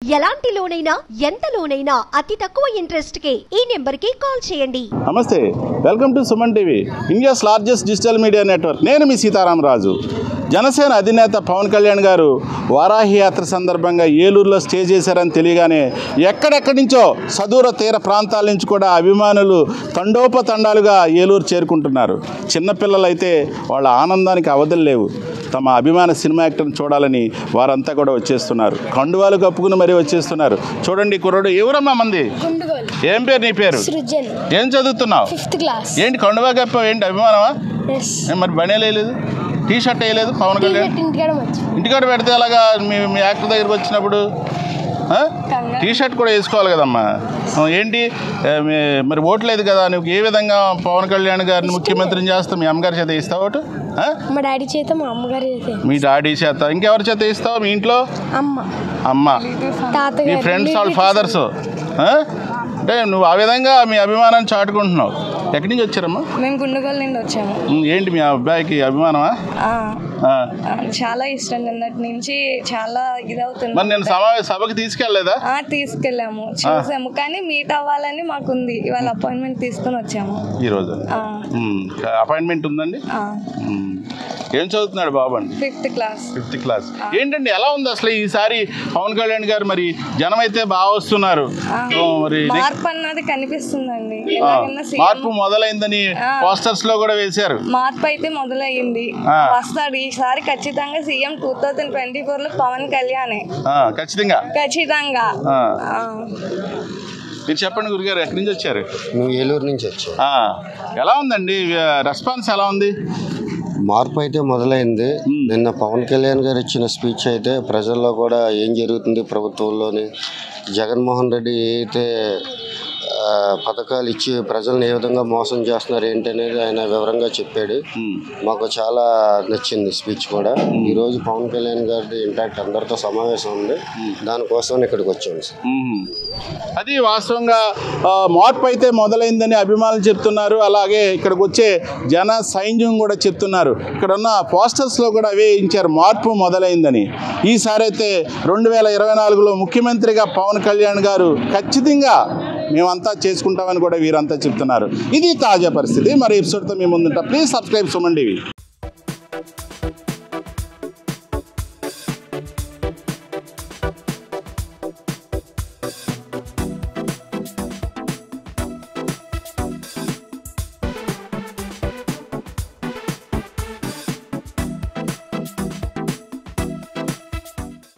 ఎలాంటి లోనైనా ఎంత లోనైనా అతి తక్కువ ఇంట్రెస్ట్ కే ఈ నెంబర్ కి కాల్ చేయండి నమస్తే welcome to Suman TV India's largest digital media network నేను మీ సీతారామరాజు జనసేన అధినేత పవన్ కళ్యాణ్ గారు వారాహి యాత్ర సందర్భంగా ఏలూరులో స్టే చేశారని తెలియగానే ఎక్కడెక్కడి నుంచో సదూర తీర ప్రాంతాల నుంచి కూడా అభిమానులు తండోపతండాలుగా ఏలూరు చేరుకుంటున్నారు చిన్నపిల్లలైతే వాళ్ళ ఆనందానికి అవధులు లేవు తమ అభిమాన సినిమా యాక్టర్ని చూడాలని వారంతా కూడా వచ్చేస్తున్నారు కండువాలు కప్పుకుని మరీ వచ్చేస్తున్నారు చూడండి ఈ కుర్రోడు ఎవరమ్మా మంది గుండుగోలు ఏం పేరు నీ పేరు సృజన్ ఏం చదువుతున్నావు ఫిఫ్త్ క్లాస్ ఏంటి కండువా కప్పావు ఏంటి అభిమానమా ఎస్ ఏం మరి బనే వేయలేదు టీ షర్ట్ వేయలేదు పవన్ కళ్యాణ్ ఇంటికాడ వచ్చి ఇంటికాడ పెడితే అలాగా మీ మీ యాక్టర్ దగ్గరికి వచ్చినప్పుడు ఆ? కంగారు. టీ షర్ట్ కూడా వేసుకోవాలి కదమ్మా ఆ, ఏంటి ఏ, మీ- మరి ఓట్లేదు కదా నువ్వు ఏ విధంగా పవన్ కళ్యాణ్ గారిని ముఖ్యమంత్రిని చేస్తావు మీ అమ్మగారి చేత ఇస్తావు ఓటు ఆ? మా డాడీ చేత మా అమ్మగారి చేత మీ డాడీ చేత ఇంకెవరి చేత ఇస్తావు మీ ఇంట్లో అమ్మ అమ్మ తాతగారు మీ ఫ్రెండ్స్ వాళ్ళ relatives. ఫాదర్స్ అంటే నువ్వు ఆ విధంగా మీ అభిమానాన్ని చాటుకుంటున్నావు ఎక్కడి నుంచి వచ్చారమ్మా మేము గుండుగోలు నుండి వచ్చాము ఉమ్, ఏంటి మీ అబ్బాయికి అభిమానమా ఆ, ఆ. ఆ, చాలా ఇష్టం నిన్నటి నుంచి చాలా ఇదవుతుంది మరి నేను సమావేశ సభకి తీసుకెళ్ళలేదా ఆ, తీసుకెళ్ళాము చూసాము కానీ మీట్ అవ్వాలని మాకుంది ఇవాళ అపాయింట్మెంట్ తీసుకొని వచ్చాము ఈరోజు ఆ, అపాయింట్మెంట్ ఉందండి ఆ, ఉమ్. ఏం చదువుతున్నాడు బాబు అండి ఫిఫ్త్ క్లాస్ ఫిఫ్త్ క్లాస్ ఏంటండి ఎలా ఉంది అసలు ఈసారి పవన్ కళ్యాణ్ గారు మరి జనం అయితే బాగా వస్తున్నారు ఆ, ఓ, మరి నెక్స్ట్- మార్పు అన్నది కనిపిస్తుందండి ఆ, ఎలాగన్నా సీఎం మార్పు మొదలైందని ఆ. పోస్టర్స్ లో కూడా వేశారు మార్పు అయితే మొదలయ్యింది ఆ. వస్తాడు ఈసారి ఖచ్చితంగా CM two thousand twenty four లో పవన్ కళ్యాణే ఆ, ఖచ్చితంగా ఖచ్చితంగా ఆ. ఆ. మీరు చెప్పండి గురుగారు ఎక్కడి నుంచి వచ్చారు మేము ఏలూరు నుంచి వచ్చాం ఆ, ఎలా ఉందండి రెస్పాన్స్ ఎలా ఉంది మార్పు అయితే మొదలైంది నిన్న పవన్ కళ్యాణ్ గారు ఇచ్చిన స్పీచ్ అయితే ప్రజల్లో కూడా ఏం జరుగుతుంది ప్రభుత్వంలోని జగన్మోహన్ రెడ్డి అయితే ఆ, పథకాలు ఇచ్చి ప్రజల్ని ఏ విధంగా మోసం చేస్తున్నారు ఏంటి అనేది ఆయన వివరంగా చెప్పాడు ఉమ్. మాకు చాలా నచ్చింది స్పీచ్ కూడా ఈరోజు పవన్ కళ్యాణ్ గారిది ఇంటాక్ట్ అందరితో సమావేశం ఉంది దానికోసం ఇక్కడికి వచ్చాం సార్ మ్మ్. అది వాస్తవంగా ఆ, మార్పు అయితే మొదలైందని అభిమానులు చెప్తున్నారు అలాగే ఇక్కడికి వచ్చే జన సైన్యం కూడా చెప్తున్నారు ఇక్కడ ఉన్న పోస్టర్స్లో కూడా అవే ఇచ్చారు మార్పు మొదలైందని ఈసారి అయితే రెండు వేల ఇరవై నాలుగులో ముఖ్యమంత్రిగా పవన్ కళ్యాణ్ గారు ఖచ్చితంగా మేమంతా చేసుకుంటామని కూడా వీరంతా చెప్తున్నారు ఇది తాజా పరిస్థితి మరి ఎపిసోడ్తో మేము ముందుంటాం ప్లీజ్ సబ్స్క్రైబ్ సుమన్ టీవీ